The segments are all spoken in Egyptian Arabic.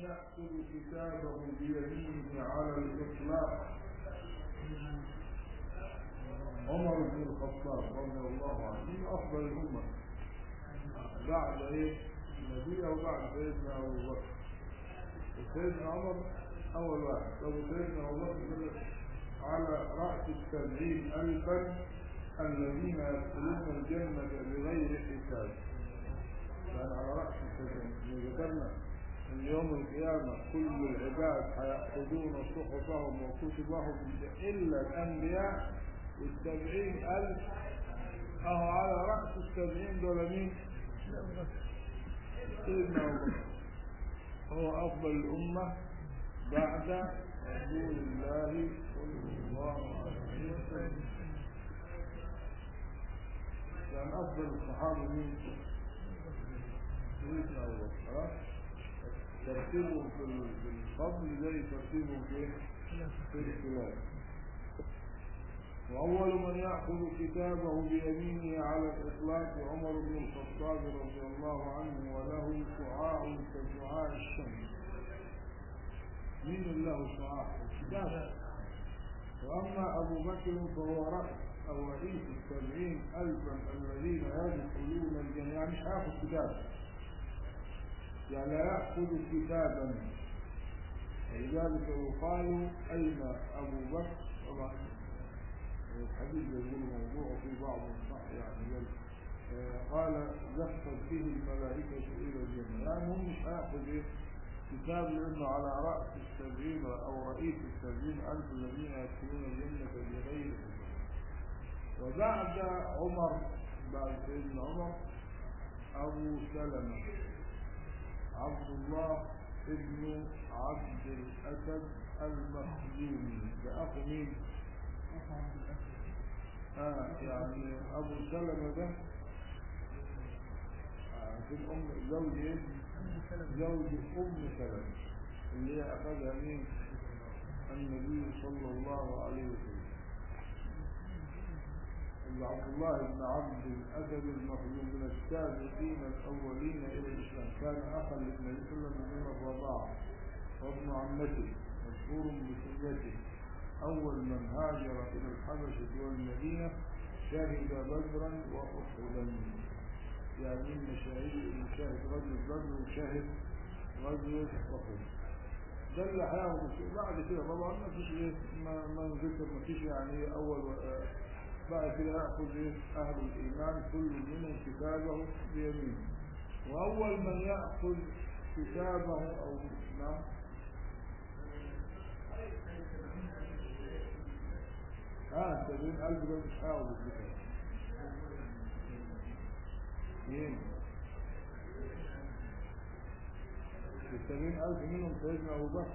يأخذ كتابه بيمينه على الإطلاق عمر بن الخطاب رضي الله عنه من أفضل الأمة بعد إيه؟ النبي وبعد سيدنا أبو بكر سيدنا عمر أول واحد طب سيدنا أبو بكر على رأس السبعين ألفا الذين يدخلون الجنة بغير حساب كان على رأس السبعين ذكرنا ان يوم القيامة كل العباد هيأخذون صحفهم وكتبهم إلا الأنبياء والسبعين ألف أهو على رأس السبعين دول مين؟ سيدنا أبو بكر هو أفضل الأمة بعد رسول الله صلى الله عليه وسلم كان أفضل الصحابة مين؟ سيدنا أبو بكر ترتيبهم في الفضل زي ترتيبهم في في الخلاف وأول من يأخذ كتابه بيمينه على الإطلاق عمر بن الخطاب رضي الله عنه وله شعاع كشعاع الشمس مين له شعاع الكتاب وأما أبو بكر فهو رأس أو رئيس السبعين ألفا الذين يدخلون الجنة يعني مش هياخذ كتاب يعني لا يأخذ كتابا ولذلك يقال أين أبو بكر طبعا الحديث يقول موضوع في بعض الصح يعني قال قال زفت به الملائكة إلى الجنة يعني هم مش هياخذ إيه كتاب لأنه على رأس السبعين أو رئيس السبعين ألف الذين يدخلون الجنة بغير وبعد عمر بعد سيدنا عمر أبو سلمة عبد الله ابن عبد الأسد المخزومي ده أخو مين؟ آه يعني أبو سلمة ده آه في الأم زوج إيه؟ زوج أم سلمة اللي هي أخذها مين؟ النبي صلى الله عليه وسلم عبد الله بن عبد الأسد المخزوم من السابقين الأولين إلى الإسلام كان أخا للنبي صلى الله عليه وسلم من الرضاعة وابن عمته مشهور بسنته أول من هاجر إلى الحبشة والمدينة شهد بدرا وأحدا يعني من شاهد شاهد رجل بدر وشاهد رجل أحد ده اللي هياخد بعد كده طبعا ما فيش ايه ما ما ذكر ما فيش يعني اول بعد كده يأخذ أهل الإيمان كل منهم كتابه بيمينه وأول من يأخذ كتابه أو نعم آه سبعين ألف ده مش هاخد الكتاب مين؟ السبعين ألف منهم سيدنا أبو بكر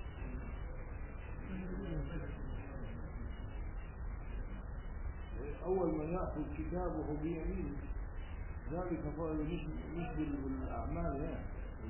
أول من يأخذ كتابه بيمينه ذلك مش مش بالأعمال يعني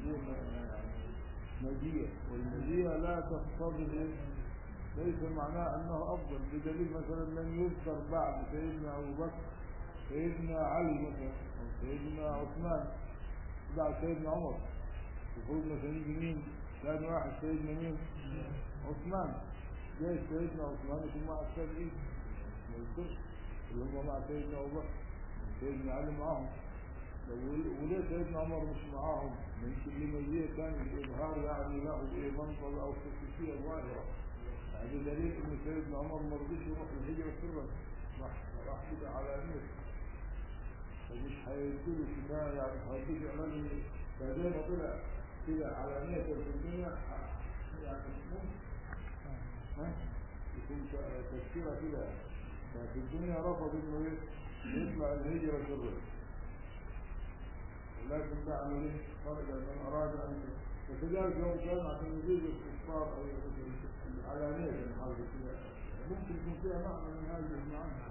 مزية والمزية لا تقتضي ليس معناه أنه أفضل بدليل مثلا لم يذكر بعد سيدنا أبو بكر سيدنا علي مثلا أو سيدنا عثمان بعد سيدنا عمر يقول مثلا يجي مين ثاني واحد سيدنا مين عثمان جاي سيدنا عثمان يكون مع السبعين ما يذكرش اللي هم مع سيدنا أبو بكر سيدنا علي معاهم وليه سيدنا عمر مش معاهم يمكن لمزية كان الإظهار يعني له إيه منصب أو خصوصية ظاهرة يعني دليل إن سيدنا عمر ما رضيش يروح الهجرة سرا راح راح كده على نية فمش هيديله كفاية يعني هيديله إعلان فزي ما طلع كده على نية في الدنيا يعني ممكن ها يكون تفسيرها كده ففي الدنيا رفض انه ايه يطلع الهجرة سرا لكن ده عمل ايه خرج من اراد ان وكذلك لو كان عشان يزيد الاستفسار او العلانية من حاجة كده ممكن يكون فيها معنى من هذه المعاني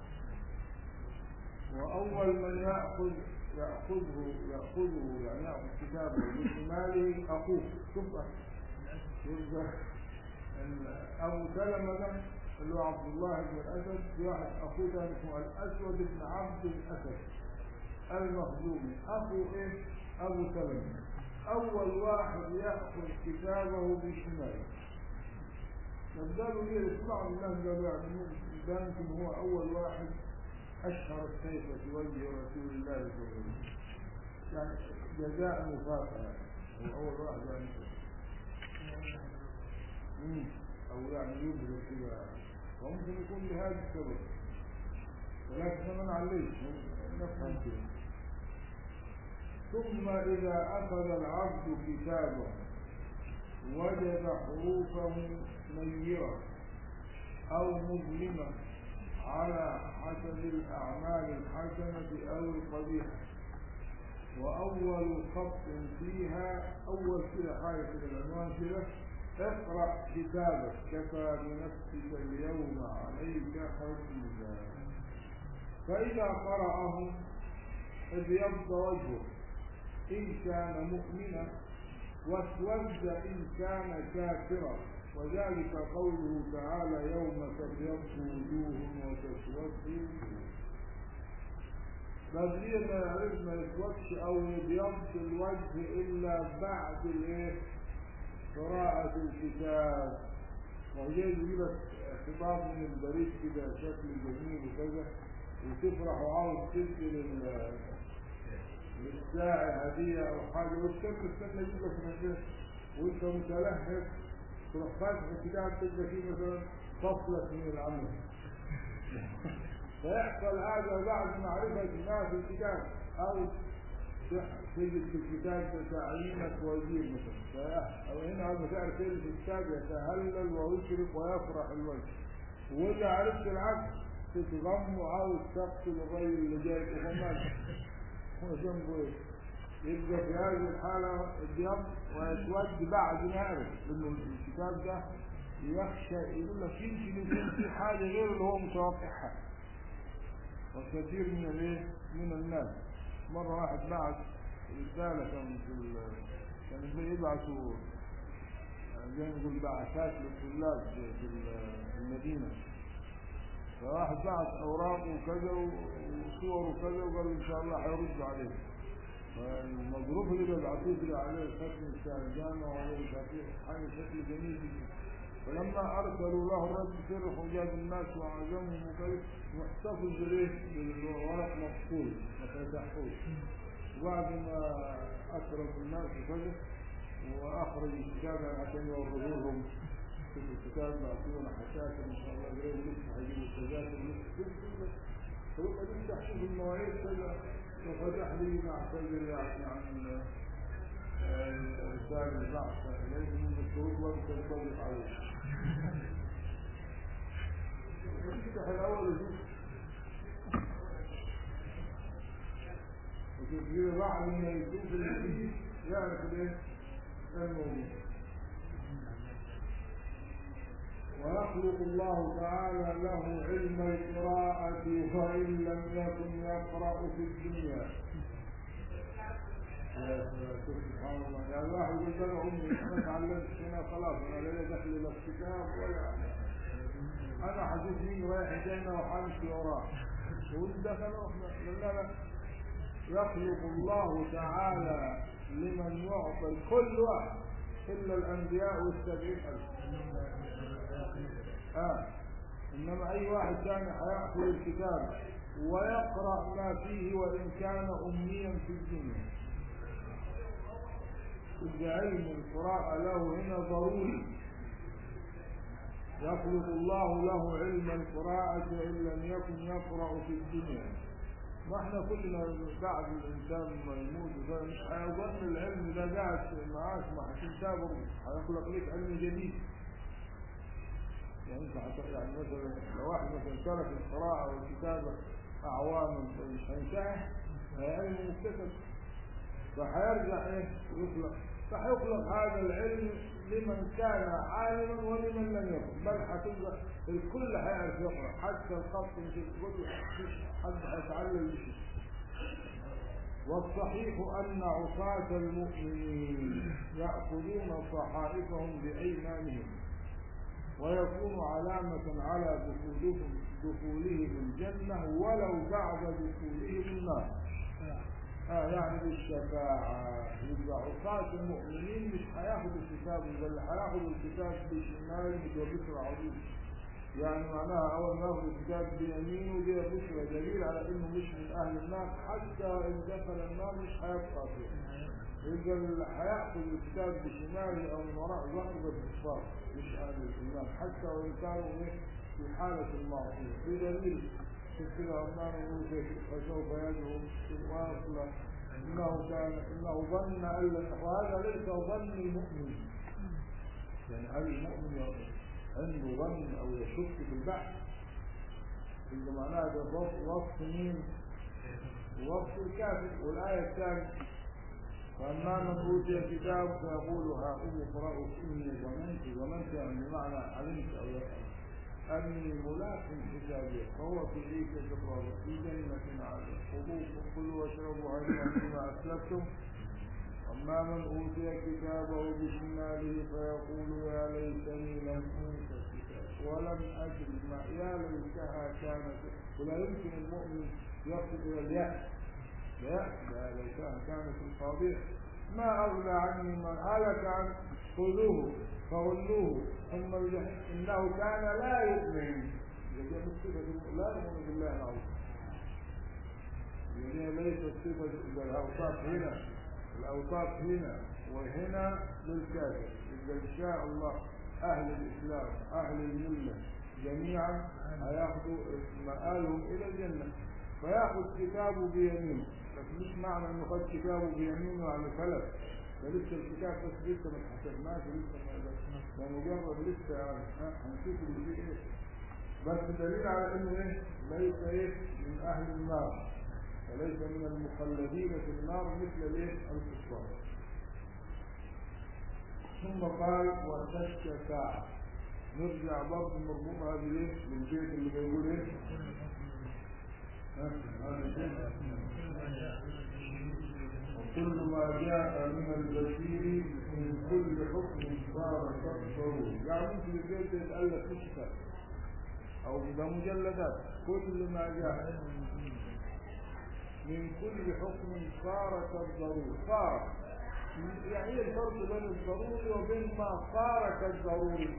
واول من ياخذ ياخذه ياخذه يعني ياخذ كتابه بشماله اخوه شوف يبقى ابو سلمه ده اللي هو عبد الله بن الاسد في واحد اخوه ثاني اسمه الاسود بن عبد الاسد المخزومي اخو ايه ابو سلمة أول واحد يأخذ كتابه بشماله قالوا ليه اسمعوا الناس قالوا يعني ده يمكن هو أول واحد أشهر السيف في وجه رسول الله صلى الله عليه وسلم يعني جزاء مكافأة هو أول واحد يعني مم. أو يعني يبرز كده وممكن يكون لهذا السبب ولكن ما نعليش نفهم كده ثم إذا أخذ العبد كتابه وجد حروفه منيرة أو مظلمة على حسب الأعمال الحسنة أو القبيحة وأول خط فيها أول كده حاجة كده العنوان كده اقرأ كتابك كفى بنفسك اليوم عليك حسيبا فإذا قرأه ابيض وجهه إن كان مؤمنا واسود إن كان كافرا وذلك قوله تعالى يوم تبيض وجوه وتسود وجوه بدرية ما يعرف ما يسودش أو يبيض الوجه إلا بعد الإيه؟ قراءة الكتاب وهي يجيب لك خطاب من البريد كده شكل جميل وكذا وتفرح وعاوز تدي لل للساعي هدية أو حاجة وتستنى تستنى يجيب لك من وأنت متلهف تروح فاتح الكتاب تلقى فيه مثلا فصلة من العمل فيحصل هذا بعد معرفة ما في الكتاب أو تجد في الكتاب تعيينك وزير مثلا أو هنا أول ما تعرف تجد في الكتاب يتهلل ويشرق ويفرح الوجه وإذا عرفت العكس تتغم وعاوز تقتل الغير اللي جايك وهو هو ذنبه ايه؟ يبقى في هذه الحالة الدم ويسود بعد ما يعرف انه الكتاب ده يخشى يقول لك يمكن يكون في حاجة غير اللي هو متوقعها وكثير من الايه؟ من الناس مرة واحد بعت رسالة كان في ال... كان يبعثوا زي ما نقول بعثات للطلاب في المدينة فواحد بعت اوراق وكذا وصور وكذا وقال ان شاء الله حيرد عليه فالمظروف اللي بيبعثوه كده عليه ختم بتاع الجامعه وعليه مش عارف حاجه شكل جميل جدا فلما ارسلوا له الرد فرح وجاب الناس وعزمهم وكذا واحتفظ بالايه؟ بالورق مفصول ما فتحوش وبعد ما اكرم الناس وكذا واخرج الكتاب عشان يورثوه لهم في الكتاب بعطونا حشاكل ان شاء الله غير لسه هيجيبوا التذاكر لسه فيبقى دي تحسب المواعيد كذا وفتح لي معتذر يعني عن رسالة البعث إليه من الشروط وأن تنطبق عليه. افتح الأول وشوف وشوف كده بعد ما يشوف اللي فيه يعرف الايه؟ الموضوع. ويخلق الله تعالى له علم القراءة وإن لم يكن يقرأ في الدنيا سبحان الله يعني الواحد يقول له أمي أنا تعلمت هنا خلاص أنا لا دخل لا في كتاب ولا أنا حديث مين رايح الجنة وحامشي وراه وإن دخل لا لا يخلق الله تعالى لمن يعطي كل واحد إلا الأنبياء والسبعين ألف آه. إنما أي واحد ثاني حيأخذ الكتاب ويقرأ ما فيه وإن كان أمنيا في الدنيا إذ علم القراءة له هنا ضروري يخلق الله له علم القراءة وإن لم يكن يقرأ في الدنيا ما احنا كلنا بعد الانسان ما يموت مش هيظن العلم ده قاعد معاك ما هتنتابه هيخلق لك علم جديد يعني انت حتى يعني مثلا لو واحد مثلا ترك القراءة والكتابة أعواما مش هينتهي علم مكتسب فهيرجع ايه يخلق فهيخلق هذا العلم لمن كان عالما ولمن لم يكن بل هتبقى الكل هيعرف يقرا حتى الخط مش الكل حد هيتعلم بشيء والصحيح أن عصاة المؤمنين يأخذون صحائفهم بأيمانهم ويكون علامة على دخولهم دخولهم الجنة ولو بعد دخولهم النار آه يعني بالشفاعة يبقى عصاة المؤمنين مش هياخدوا الكتاب بل هياخدوا الكتاب بشمال وبشرى عظيم يعني معناها أول ما ياخد الكتاب بيمينه دي بشرى دليل على إنه مش من أهل النار حتى إن دخل النار مش هيبقى فيه يبقى اللي هياخد الكتاب بشماله أو من وراء ظهره بالكفار مش أهل الإيمان حتى وإن كانوا إيه في حالة المعصية بدليل كده أمام موسى فسوف يدعو واصلا إنه كان إنه ظن أن لن وهذا ليس ظن المؤمن يعني هل المؤمن عنده ظن أو يشك في البحث اللي معناها ده وصف وصف مين؟ وصف الكافر والآية الثانية فأما من أوتي كتاب فيقول هاؤم اقرأوا إني ظننت ظننت يعني بمعنى علمت أو يفعل أني ملاق حسابي فهو في عيشة راضية في جنة عالية خذوه كلوا واشربوا هنيئا بما أسلفتم أما من أوتي كتابه بشماله فيقول يا ليتني لم أوت الكتاب ولم أدر ما يا ليتها كانت ولا يمكن المؤمن يصل إلى اليأس لا يا ليتها كانت القاضية ما أغنى عني من هلك عن خذوه فغلوه ثم الجحيم انه كان لا يؤمن يجب الصفه لا يؤمن بالله العظيم يعني ليست صفه الاوصاف هنا الاوصاف هنا وهنا للكافر اذا ان شاء الله اهل الاسلام اهل المله جميعا هياخذوا مآلهم الى الجنه فياخذ كتابه بيمينه بس مش معنى انه خد كتابه بيمينه يعني فلت فلسه الكتاب بس لسه ما اتحسبناش لسه ده مجرد لسه يعني هنشوف اللي فيه ايه بس دليل على انه ايه ليس ايه من اهل النار وليس من المخلدين في النار مثل الايه الكفار ثم قال وتشفع نرجع برضه نربطها بايه بالبيت اللي بيقول ايه وكل ما جاء من البشير من كل حكم صار كالضروري يعني ممكن البيت يتألف نسخة أو ده مجلدات كل ما جاء من كل حكم صار كالضروري صار يعني ايه الفرق بين الضروري وبين ما صار كالضروري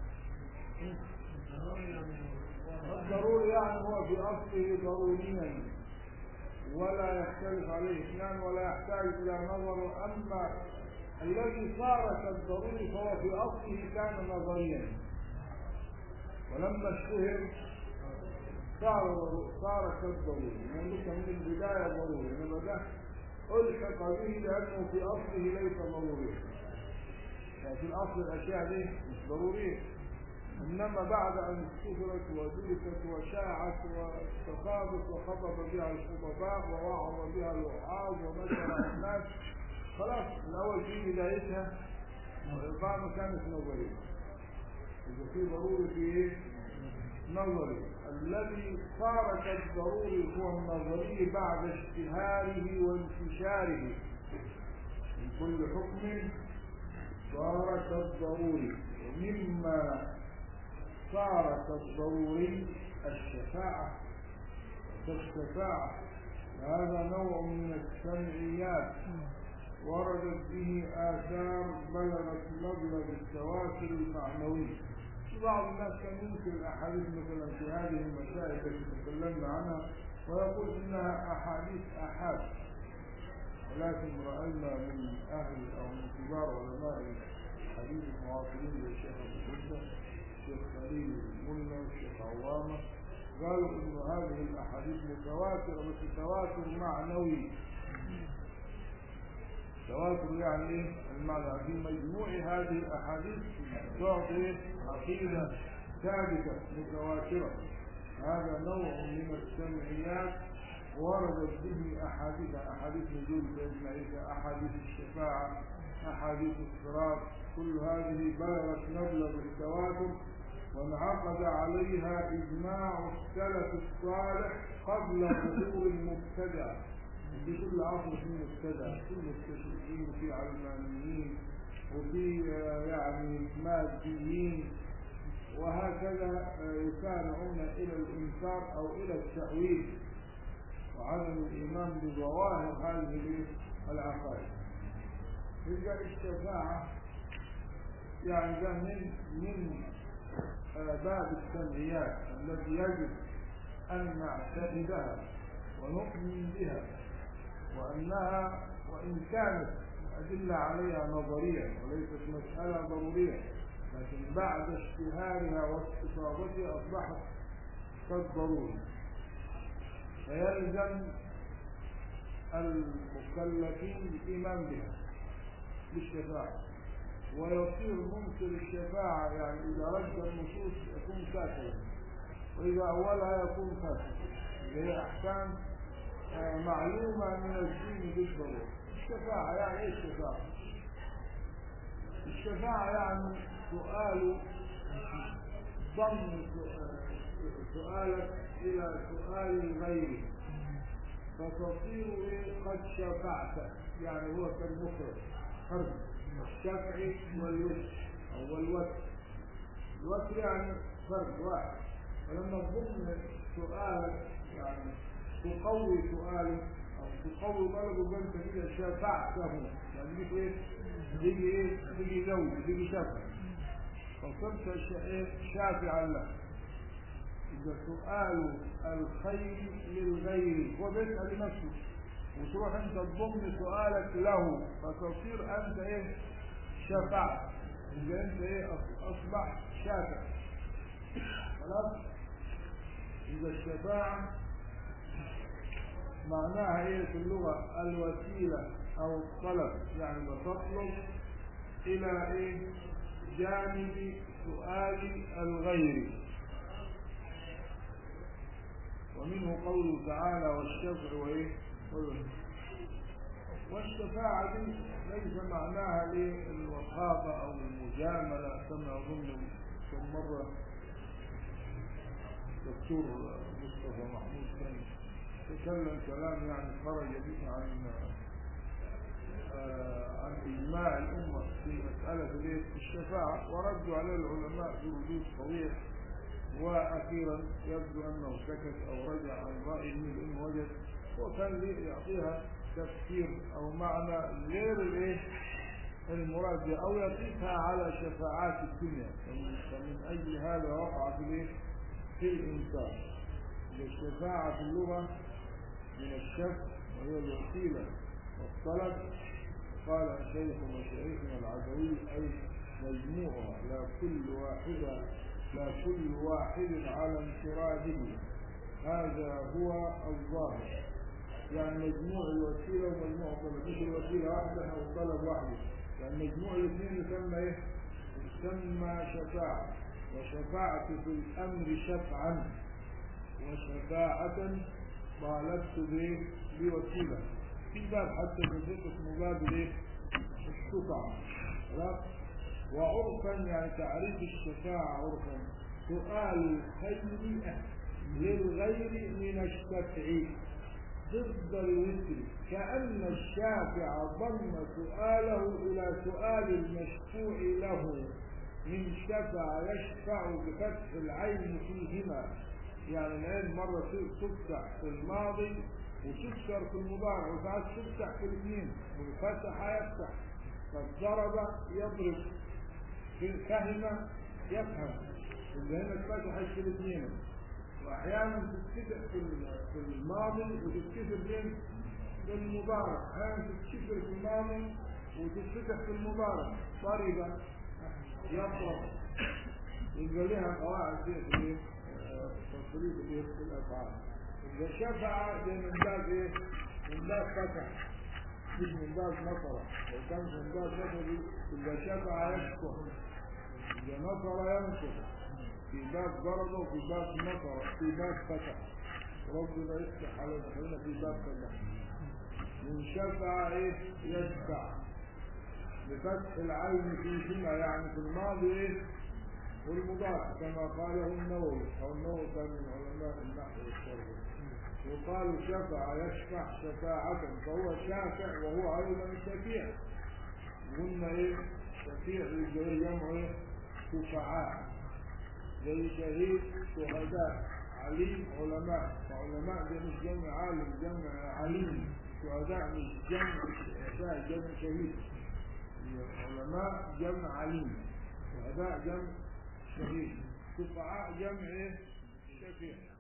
الضروري يعني هو في أصله ضروريا ولا يختلف عليه اثنان ولا يحتاج إلى نظر أما الذي صار كالضروري فهو في أصله كان نظريا ولما اشتهر صار صار كالضروري يعني من البداية ضروري إنما ده ألحق به لأنه في أصله ليس ضروريا يعني في الأصل الأشياء دي مش ضرورية إنما بعد أن كثرت ودرست وشاعت وتخابت وخطب بها الخطباء ووعظ بها الوعاظ ونشرها الناس خلاص الأول في بدايتها والإقامة كانت نظرية إذا في ضروري في إيه؟ نظري الذي صار كالضروري هو النظري بعد اشتهاره وانتشاره من كل حكم صار كالضروري ومما صار كالضروري الشفاعة فالشفاعة هذا نوع من السمعيات وردت به آثار بلغت مبلغ التواتر المعنوي بعض الناس كان ينكر الأحاديث مثلا في هذه المسائل التي تكلمنا عنها ويقول إنها أحاديث آحاد ولكن رأينا من أهل أو من كبار علماء الحديث المعاصرين للشيخ أبو حسن الشيخ خليل الملا والشيخ عوامة قالوا إن هذه الأحاديث متواترة بس تواتر معنوي تواتر يعني ايه المعنى في مجموع هذه الاحاديث تعطي عقيده ثابته متواتره هذا نوع من السمعيات وردت به احاديث احاديث نزول سيدنا عيسى احاديث الشفاعه احاديث الصراط كل هذه بلغت مبلغ التواتر وانعقد عليها اجماع السلف الصالح قبل ظهور المبتدع في كل عصر في مبتدع في مستشرقين وفي علمانيين وفي يعني ماديين وهكذا يسارعون الى الانكار او الى التاويل وعدم الإيمان بظواهر هذه العقائد يبقى الشفاعة يعني ده من من باب السمعيات التي يجب أن نعتقدها ونؤمن بها وأنها وإن كانت أدلة عليها نظرية وليست مسألة ضرورية لكن بعد اشتهارها واستفاضتها أصبحت كالضروري فيلزم المكلفين الإيمان بها بالشفاعة ويصير منكر الشفاعة يعني إذا رد النصوص يكون كافرا وإذا أولها يكون فاسقا هي أحكام معلومة من الدين بالضرورة الشفاعة يعني إيه الشفاعة؟ الشفاعة يعني سؤال ضم سؤالك إلى سؤال غيرك فتصير قد شفعت يعني هو كالمفرد فرد الشفع والوتر أو الوتر الوتر يعني فرد واحد فلما تضم سؤالك يعني تقوي سؤالك أو تقوي طلبه أنت كده شفعته يعني دي إيه؟ تيجي إيه؟ تيجي زوج تيجي شفع فصرت شافعا له إذا سؤال الخير للغير هو بيسأل لنفسه وتروح أنت تضم سؤالك له فتصير أنت إيه شفعت إذا أنت إيه أصبحت شافع خلاص إذا الشفاعة معناها إيه في اللغة الوسيلة أو الطلب يعني بتطلب إلى إيه جانب سؤال الغير ومنه قوله تعالى والشفع وايه والشفاعة دي ليس معناها للوقافة او المجاملة كما اظن كم مرة دكتور مصطفى محمود كان تكلم كلام يعني خرج به عن آه عن اجماع الامه في مساله الشفاعه وردوا عليه العلماء بردود قويه واخيرا يبدو انه سكت او رجع عن رايه ان وجد وكان يعطيها تفسير او معنى غير الايه المراد او يقيسها على شفاعات الدنيا فمن اجل هذا وقع في الايه في الانكار الشفاعه في اللغه من الشك وهي الوسيله والطلب قال شيخ مشايخنا العدوي اي مجموعها لا كل واحده لا كل واحد على انفراده هذا هو الظاهر يعني مجموع الوسيلة ومجموع الطلب مش الوسيلة واحدة أو الطلب واحدة يعني مجموع الاثنين يسمى إيه؟ يسمى شفاعة وشفاعة في الأمر شفعا وشفاعة طالبت به بوسيلة في باب حتى في الفقه اسمه باب الايه؟ الشفعة خلاص وعرفا يعني تعريف الشفاعة عرفا سؤال الخير للغير من الشفع ضد الوتر كأن الشافع ضم سؤاله إلى سؤال المشفوع له من شفع يشفع بفتح العين فيهما يعني العين مرة تفتح في الماضي وتكسر في المضارع وساعات تفتح في الاثنين وفتح يفتح فضرب يضرب فهم يفهم اللي هنا اتفتحت في الاثنين واحيانا تتكسر في في الماضي وتتكسر بين في المضارع احيانا تتكسر في الماضي وتتفتح في المضارع ضرب يضرب يبقى لها قواعد في تصريف في الافعال اذا شفع زي من باب ايه؟ من باب فتح مش من باب نصر لو كان من باب نصر اذا شفع يشكر اذا نصر ينصر في باب ضرب وفي باب نصر في باب فتح ربنا يفتح على دخلنا في باب فتح من شفع ايه يشفع بفتح العين فيهما يعني في الماضي ايه والمضاف كما قاله النووي او النووي كان من علماء النحو والصرف وقالوا شفع يشفع شفاعة فهو شافع وهو ايضا شفيع قلنا ايه شفيع زي جمع شفعاء زي شهيد شهداء تعليم علماء وعلماء ده مش جمع عالم جمع عليم شهداء مش جمع شهداء جمع شهيد علماء جمع عليم شهداء جمع شهيد شفعاء جمع ايه شفيع